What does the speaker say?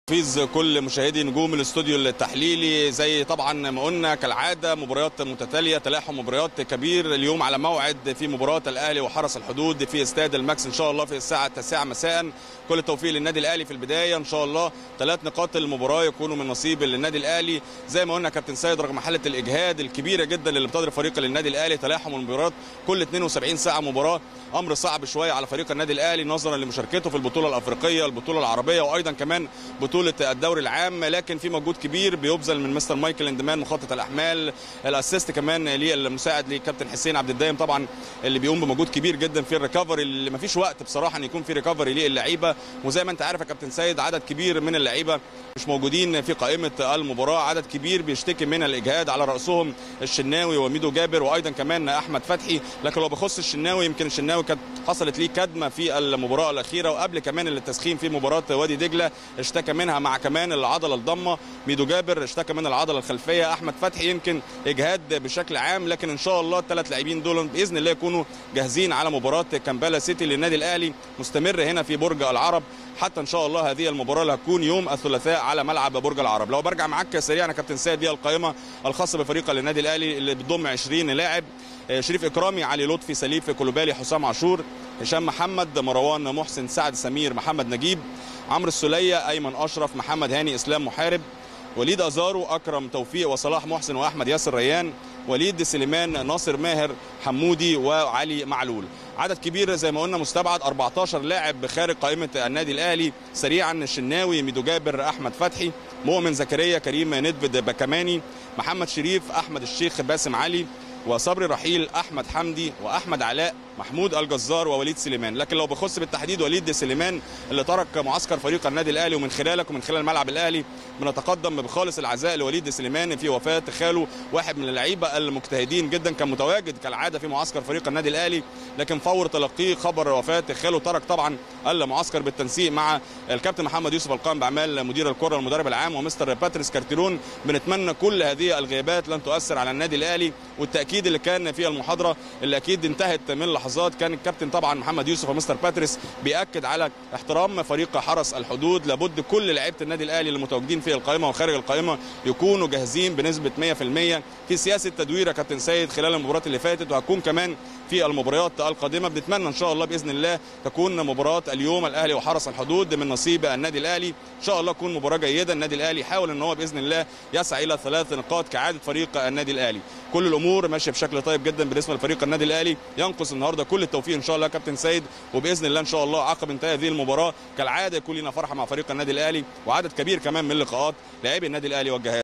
تحفيز كل مشاهدي نجوم الاستوديو التحليلي زي طبعا ما قلنا كالعاده مباريات متتاليه تلاحم مباريات كبير اليوم على موعد في مباراه الاهلي وحرس الحدود في استاد الماكس ان شاء الله في الساعه 9 مساء كل التوفيق للنادي الاهلي في البدايه ان شاء الله ثلاث نقاط المباراه يكونوا من نصيب للنادي الاهلي زي ما قلنا كابتن سيد رغم حاله الاجهاد الكبيره جدا اللي بتضرب فريق للنادي الاهلي تلاحم المباريات كل 72 ساعه مباراه امر صعب شويه على فريق النادي الاهلي نظرا لمشاركته في البطوله الافريقيه البطوله العربيه وايضا كمان بطوله الدوري العام لكن في مجهود كبير بيبذل من مستر مايكل اندمان مخطط الاحمال الاسيست كمان للمساعد لكابتن حسين عبد الدايم طبعا اللي بيقوم بمجهود كبير جدا في الريكفري اللي ما فيش وقت بصراحه ان يكون في ريكفري للعيبه وزي ما انت عارف يا كابتن سيد عدد كبير من اللعيبه مش موجودين في قائمه المباراه عدد كبير بيشتكي من الاجهاد على راسهم الشناوي وميدو جابر وايضا كمان احمد فتحي لكن لو بخص الشناوي يمكن الشناوي كانت حصلت ليه كدمه في المباراه الاخيره وقبل كمان التسخين في مباراه وادي دجله اشتكى منها مع كمان العضله الضمه ميدو جابر اشتكى من العضله الخلفيه احمد فتحي يمكن اجهاد بشكل عام لكن ان شاء الله الثلاث لاعبين دول باذن الله يكونوا جاهزين على مباراه كامبالا سيتي للنادي الاهلي مستمر هنا في برج العرب حتى ان شاء الله هذه المباراه اللي هتكون يوم الثلاثاء على ملعب برج العرب لو برجع معاك سريعا يا كابتن سيد دي القائمه الخاصه بفريق النادي الاهلي اللي بتضم 20 لاعب شريف اكرامي علي لطفي سليف كلوبالي حسام عاشور هشام محمد مروان محسن سعد سمير محمد نجيب عمرو السوليه ايمن اشرف محمد هاني اسلام محارب وليد ازارو اكرم توفيق وصلاح محسن واحمد ياسر ريان وليد سليمان ناصر ماهر حمودي وعلي معلول عدد كبير زي ما قلنا مستبعد 14 لاعب خارج قائمه النادي الاهلي سريعا الشناوي ميدو جابر احمد فتحي مؤمن زكريا كريم ندفد بكماني محمد شريف احمد الشيخ باسم علي وصبري رحيل احمد حمدي واحمد علاء محمود الجزار ووليد سليمان لكن لو بخص بالتحديد وليد سليمان اللي ترك معسكر فريق النادي الاهلي ومن خلالك ومن خلال ملعب الاهلي بنتقدم بخالص العزاء لوليد سليمان في وفاه خاله واحد من اللعيبه المجتهدين جدا كان متواجد كالعاده في معسكر فريق النادي الاهلي لكن فور تلقيه خبر وفاه خاله ترك طبعا المعسكر بالتنسيق مع الكابتن محمد يوسف القائم باعمال مدير الكره المدرب العام ومستر باتريس كارتيرون بنتمنى كل هذه الغيابات لن تؤثر على النادي الاهلي والتاكيد اللي كان في المحاضره اللي اكيد انتهت من لحظات كان الكابتن طبعا محمد يوسف ومستر باتريس بياكد على احترام فريق حرس الحدود لابد كل لعيبه النادي الاهلي اللي متواجدين في القائمه وخارج القائمه يكونوا جاهزين بنسبه 100% في سياسه تدوير يا كابتن سيد خلال المباريات اللي فاتت وهتكون كمان في المباريات القادمه بنتمنى ان شاء الله باذن الله تكون مباراه اليوم الاهلي وحرس الحدود من نصيب النادي الاهلي ان شاء الله تكون مباراه جيده النادي الاهلي يحاول ان هو باذن الله يسعى الى ثلاث نقاط كعاده فريق النادي الاهلي كل الامور ماشيه بشكل طيب جدا بالنسبه لفريق النادي الاهلي ينقص النهارده كل التوفيق ان شاء الله يا كابتن سيد وباذن الله ان شاء الله عقب انتهاء هذه المباراه كالعاده يكون لنا فرحه مع فريق النادي الاهلي وعدد كبير كمان من اللقاءات لاعبي النادي الاهلي والجهاز